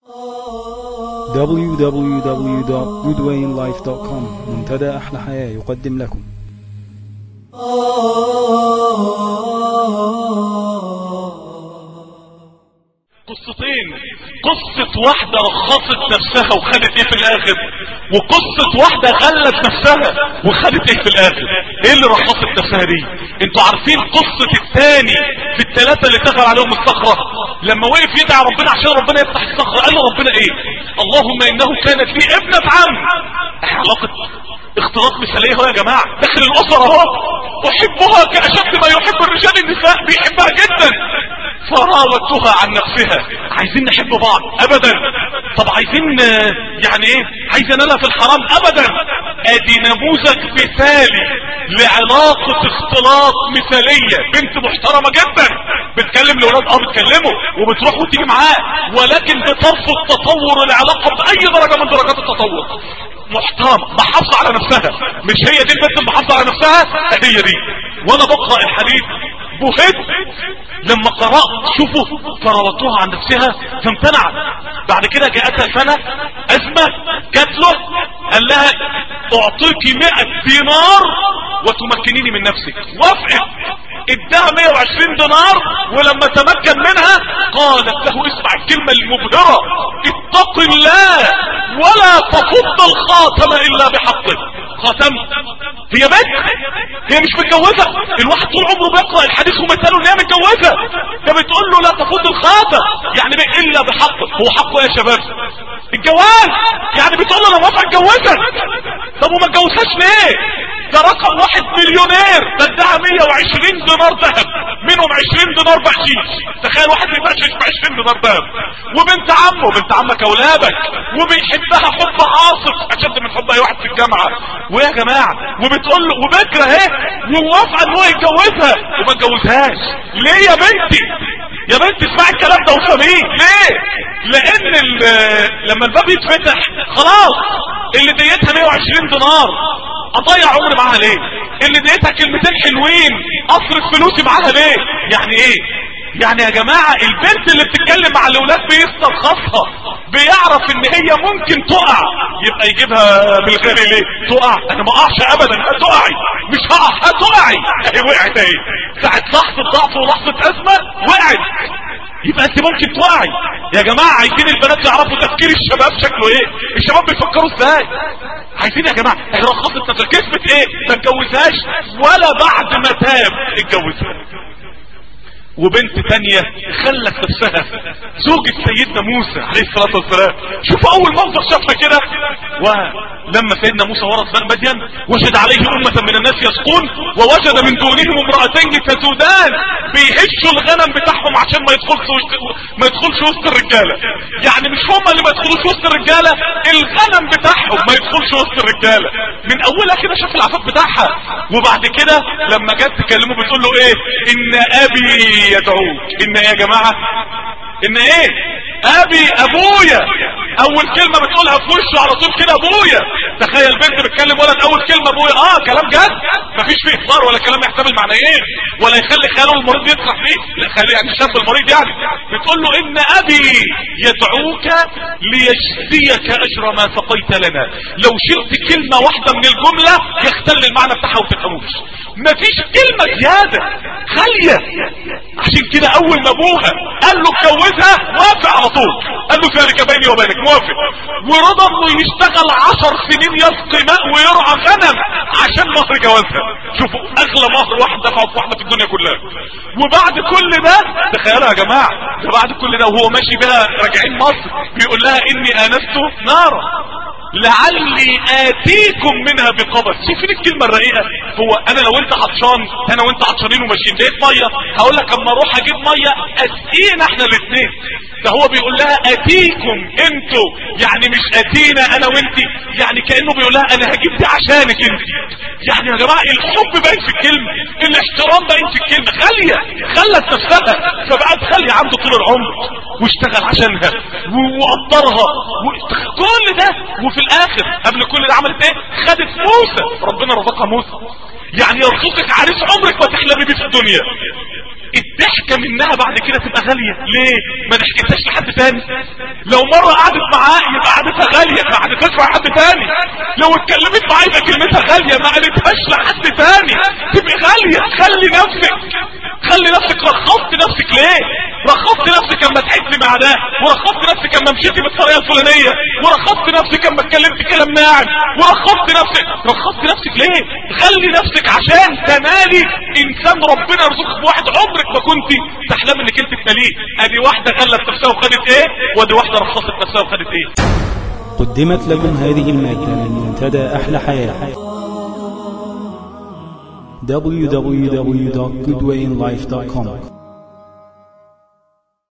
www.goodwayinlife.com منتدى أحلى حياة يقدم لكم قصتين قصة واحدة رخصت نفسها وخدت ايه في الاخر وقصة واحدة غلت نفسها وخدت ايه في الاخر ايه اللي رخصت نفسها دي انتوا عارفين قصة التاني في التلاتة اللي دخل عليهم الصخرة لما وقف يدعي ربنا عشان ربنا يفتح الصخرة قال له ربنا ايه اللهم انه كانت لي ابنة عم علاقة اختلاط مثالية اهو يا جماعة داخل الاسرة اهو احبها كاشد ما يحب الرجال النساء بيحبها جدا فراودتها عن نفسها عايزين نحب بعض ابدا طب عايزين آه، يعني ايه عايز انالها في الحرام ابدا ادي نموذج مثالي لعلاقة اختلاط مثالية بنت محترمة جدا بتكلم لولاد اه بتكلمه وبتروح وتيجي معاه ولكن بترفض تطور العلاقة بأي درجة من درجات التطور محترمة محافظة على نفسها مش هي دي البنت المحافظة على نفسها هي دي وانا بقرأ الحديث بهت لما قرأت شوفوا فراودتها عن نفسها فامتنعت بعد كده جاءتها سنة أزمة جات له قال لها أعطيك مئة دينار وتمكنيني من نفسك وافقت اداها 120 دينار ولما تمكن منها قالت له اسمع الكلمة المبهرة اتق الله ولا تفض الخاتم الا بحقه خاتم هي بنت هي مش متجوزة الواحد طول عمره بيقرأ الحديث ومثاله ان هي متجوزة ده بتقول له لا تفض الخاتم يعني بيه الا بحقه هو حقه يا شباب الجواز يعني بتقول له انا موافق اتجوزك طب وما اتجوزهاش ليه ده رقم واحد مليونير ده اداها 120 دينار ذهب منهم 20 دينار بقشيش تخيل واحد بيبقشش ب 20 دينار ذهب وبنت عمه بنت عمك اولادك وبيحبها حب عاصف اشد من حب اي واحد في الجامعه ويا جماعه وبتقول له وبكره اهي وموافقه ان هو يتجوزها وما اتجوزهاش ليه يا بنتي يا بنتي اسمعي الكلام ده وفهميه ليه لان ال- لما الباب يتفتح خلاص اللي ديتها 120 دينار اضيع عمري معاها ليه اللي ديتها كلمتين حلوين اصرف فلوسي معاها ليه يعني ايه يعني يا جماعة البنت اللي بتتكلم مع الاولاد بيسترخصها بيعرف ان هي ممكن تقع يبقى يجيبها بالغالي ليه تقع انا ما اقعش ابدا هتقعي مش هقع هتقعي اهي وقعت اهي ساعة لحظة ضعف ولحظة ازمة وقعت يبقى انت ممكن تقعي يا جماعة عايزين البنات يعرفوا تفكير الشباب شكله ايه الشباب بيفكروا ازاي عايزين يا جماعة هي رخصت نفسها كسبت ايه ما اتجوزهاش ولا بعد ما تاب اتجوزها وبنت تانية خلت نفسها زوجة سيدنا موسى عليه الصلاة والسلام شوف اول منظر شافها كده ولما سيدنا موسى ورث بني مدين وجد عليه امة من الناس يسقون ووجد من دونهم امرأتين تزودان بيهشوا الغنم بتاعهم عشان ما يدخلش وسط ما يدخلش وسط الرجالة يعني مش هم اللي ما يدخلوش وسط الرجالة الغنم بتاعهم ما يدخلش وسط الرجالة من اولها كده شاف العفاف بتاعها وبعد كده لما جت تكلمه بتقول له ايه ان ابي يدعوك ان ايه يا جماعة ان ايه ابي ابويا اول كلمة بتقولها في وشه على طول كده ابويا تخيل بنت بتكلم ولد اول كلمة ابويا اه كلام جد مفيش فيه هزار ولا كلام يحتمل معنيين ولا يخلي خياله المريض يسرح فيه لا خلي يعني الشاب المريض يعني بتقول له ان ابي يدعوك ليجزيك اجر ما سقيت لنا لو شلت كلمة واحدة من الجملة يختل المعنى بتاعها وتفهموش مفيش كلمة زيادة خالية عشان كده اول ما ابوها قال له اتجوزها وافق على طول قال له ذلك بيني وبينك موافق ورضى انه يشتغل عشر سنين يسقي ماء ويرعى غنم عشان مهر جوازها شوفوا اغلى مهر واحد دفعه في واحده في الدنيا كلها وبعد كل ده تخيلوا يا جماعه ده بعد كل ده وهو ماشي بها راجعين مصر بيقول لها اني انست نارا لعلي اتيكم منها بقبس شايفين الكلمه الرقيقه هو انا لو انت عطشان انا وانت عطشانين وماشيين لقيت ميه هقول لك اما اروح اجيب ميه اسقينا احنا الاثنين ده هو بيقول لها اتيكم انتوا يعني مش اتينا انا وانت يعني كانه بيقول لها انا هجيب دي عشانك انت يعني يا جماعه الحب باين في الكلمه الاحترام باين في الكلمه غاليه خلت نفسها فبقت غاليه عنده طول العمر واشتغل عشانها و- وقدرها و- كل ده وفي الاخر قبل كل ده عملت ايه خدت موسى ربنا رزقها موسى يعني يرزقك عريس عمرك ما تحلمي بيه في الدنيا الضحكة منها بعد كده تبقى غالية ليه ما ضحكتهاش لحد تاني لو مرة قعدت معاه يبقى قعدتها غالية ما قعدتهاش مع حد تاني لو اتكلمت معاه يبقى كلمتها غالية ما قالتهاش لحد تاني تبقى غالية خلي نفسك خلي نفسك رخصت نفسك ليه رخصت نفسك اما تحسي مع ده ورخصت نفسك اما مشيتي بالطريقه الفلانيه ورخصت نفسك اما اتكلمت كلام ناعم ورخصت نفسك رخصت نفسك ليه خلي نفسك عشان تنالي انسان ربنا يرزقك بواحد عمرك ما كنت تحلم انك انت تناليه ادي واحده غلت نفسها وخدت ايه وادي واحده رخصت نفسها وخدت ايه قدمت لكم هذه المادة من منتدى أحلى حياة www.goodwayinlife.com